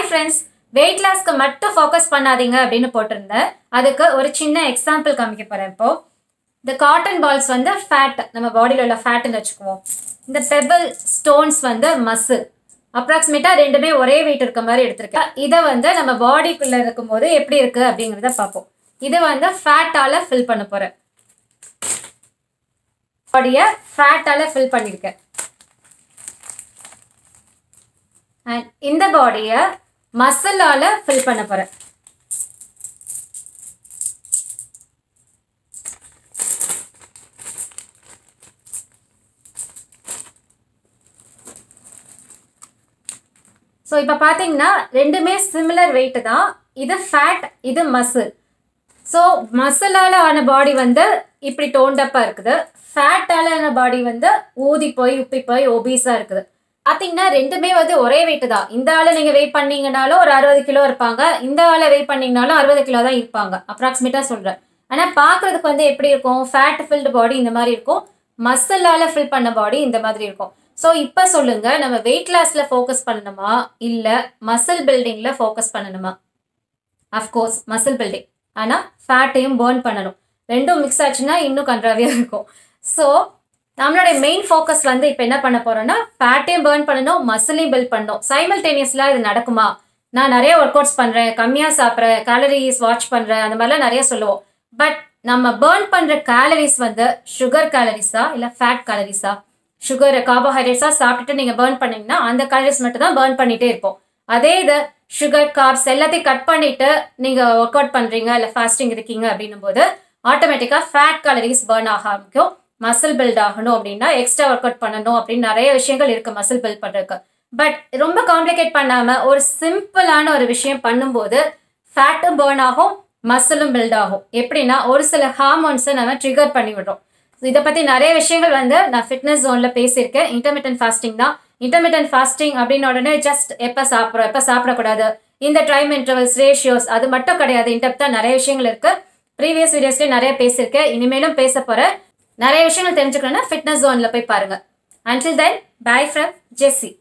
friends wait லாஸ்க்கு மட்டும் focus பண்ணாதீங்க அப்படின்னு போட்டிருந்தேன் அதுக்கு ஒரு சின்ன எக்ஸாம்பிள் காமிக்க போறேன் இப்போ இந்த காட்டன் பால்ஸ் வந்து ஃபேட் நம்ம பாடியில் உள்ள ஃபேட்னு வச்சுக்குவோம் இந்த பெபிள் ஸ்டோன்ஸ் வந்து மசில் அப்ராக்சிமேட்டா ரெண்டுமே ஒரே வெயிட் இருக்க மாதிரி எடுத்திருக்கேன் இதை வந்து நம்ம பாடிக்குள்ள இருக்கும்போது எப்படி இருக்கு அப்படிங்கிறத பார்ப்போம் இது வந்து ஃபேட்டால ஃபில் பண்ண போறேன் பாடியை ஃபேட்டால ஃபில் பண்ணியிருக்கேன் அண்ட் இந்த பாடியை மசிலால ஃபில் பண்ண போறேன் ஸோ இப்போ பார்த்தீங்கன்னா ரெண்டுமே சிமிலர் வெயிட் தான் இது ஃபேட் இது மசில் ஸோ மசிலால ஆன பாடி வந்து இப்படி டோண்டப்பாக இருக்குது ஃபேட்டால ஆன பாடி வந்து ஊதி போய் உப்பி போய் ஒபீஸாக இருக்குது பார்த்தீங்கன்னா ரெண்டுமே வந்து ஒரே வெயிட் தான் இந்த ஆளை நீங்கள் வெயிட் பண்ணீங்கனாலும் ஒரு அறுபது கிலோ இருப்பாங்க இந்த ஆளை வெயிட் பண்ணீங்கனாலும் அறுபது கிலோ தான் இருப்பாங்க அப்ராக்சிமேட்டாக சொல்கிறேன் ஆனால் பார்க்குறதுக்கு வந்து எப்படி இருக்கும் ஃபேட் ஃபில்டு பாடி இந்த மாதிரி இருக்கும் மசிலால ஃபில் பண்ண பாடி இந்த மாதிரி இருக்கும் ஸோ இப்போ சொல்லுங்க நம்ம வெயிட் லாஸ்ல ஃபோக்கஸ் பண்ணணுமா இல்லை மசில் பில்டிங்ல ஃபோக்கஸ் பண்ணணுமா அஃப்கோர்ஸ் மசில் பில்டிங் ஆனால் ஃபேட்டையும் பேர்ன் பண்ணணும் ரெண்டும் மிக்ஸ் ஆச்சுன்னா இன்னும் கன்றாவியாக இருக்கும் ஸோ நம்மளுடைய மெயின் ஃபோக்கஸ் வந்து இப்போ என்ன பண்ண போறோம்னா ஃபேட்டையும் பேர்ன் பண்ணணும் மசிலையும் பில்ட் பண்ணணும் சைமல்டேனியஸ்லாம் இது நடக்குமா நான் நிறைய ஒர்க் அவுட்ஸ் பண்ணுறேன் கம்மியாக சாப்பிட்றேன் கேலரிஸ் வாட்ச் பண்ணுறேன் அந்த மாதிரிலாம் நிறைய சொல்லுவோம் பட் நம்ம பேர்ன் பண்ணுற கேலரிஸ் வந்து சுகர் கேலரிஸா இல்லை ஃபேட் கேலரிஸா சுகர் கார்போஹைட்ரேட்ஸாக சாப்பிட்டுட்டு நீங்கள் பேர்ன் பண்ணீங்கன்னா அந்த கேலரிஸ் மட்டும் தான் பேர்ன் பண்ணிகிட்டே இருப்போம் அதே இது சுகர் கார்ப்ஸ் எல்லாத்தையும் கட் பண்ணிட்டு நீங்கள் ஒர்க் அவுட் பண்ணுறீங்க இல்லை ஃபாஸ்டிங் இருக்கீங்க அப்படின்னும் போது ஆட்டோமேட்டிக்காக ஃபேட் கேலரிஸ் பேர்ன் ஆக ஆரம்பிக்கும் மசில் பில்ட் ஆகணும் அப்படின்னா எக்ஸ்ட்ரா ஒர்க் அவுட் பண்ணணும் அப்படின்னு நிறைய விஷயங்கள் இருக்குது மசில் பில்ட் பண்ணுறதுக்கு பட் ரொம்ப காம்ப்ளிகேட் பண்ணாமல் ஒரு சிம்பிளான ஒரு விஷயம் பண்ணும்போது ஃபேட்டும் பேர்ன் ஆகும் மசிலும் பில்ட் ஆகும் எப்படின்னா ஒரு சில ஹார்மோன்ஸை நம்ம ட்ரிகர் பண்ணி விடுறோம் இதை பற்றி நிறைய விஷயங்கள் வந்து நான் ஃபிட்னஸ் ஜோனில் பேசியிருக்கேன் இன்டர்மீடியன் ஃபாஸ்டிங் தான் இன்டர்மீடியன் ஃபாஸ்டிங் அப்படின்னு உடனே ஜஸ்ட் எப்போ சாப்பிட்றோம் எப்போ சாப்பிடக்கூடாது இந்த டைம் இன்டர்வல்ஸ் ரேஷியோஸ் அது மட்டும் கிடையாது இன்டெப்த்தாக நிறைய விஷயங்கள் இருக்கு ப்ரீவியஸ் வீடியோஸ்லேயே நிறைய பேசியிருக்கேன் இனிமேலும் பேச போகிறேன் நிறைய விஷயங்கள் தெரிஞ்சுக்கணும்னா ஃபிட்னஸ் ஜோனில் போய் பாருங்க until then bye from Jessie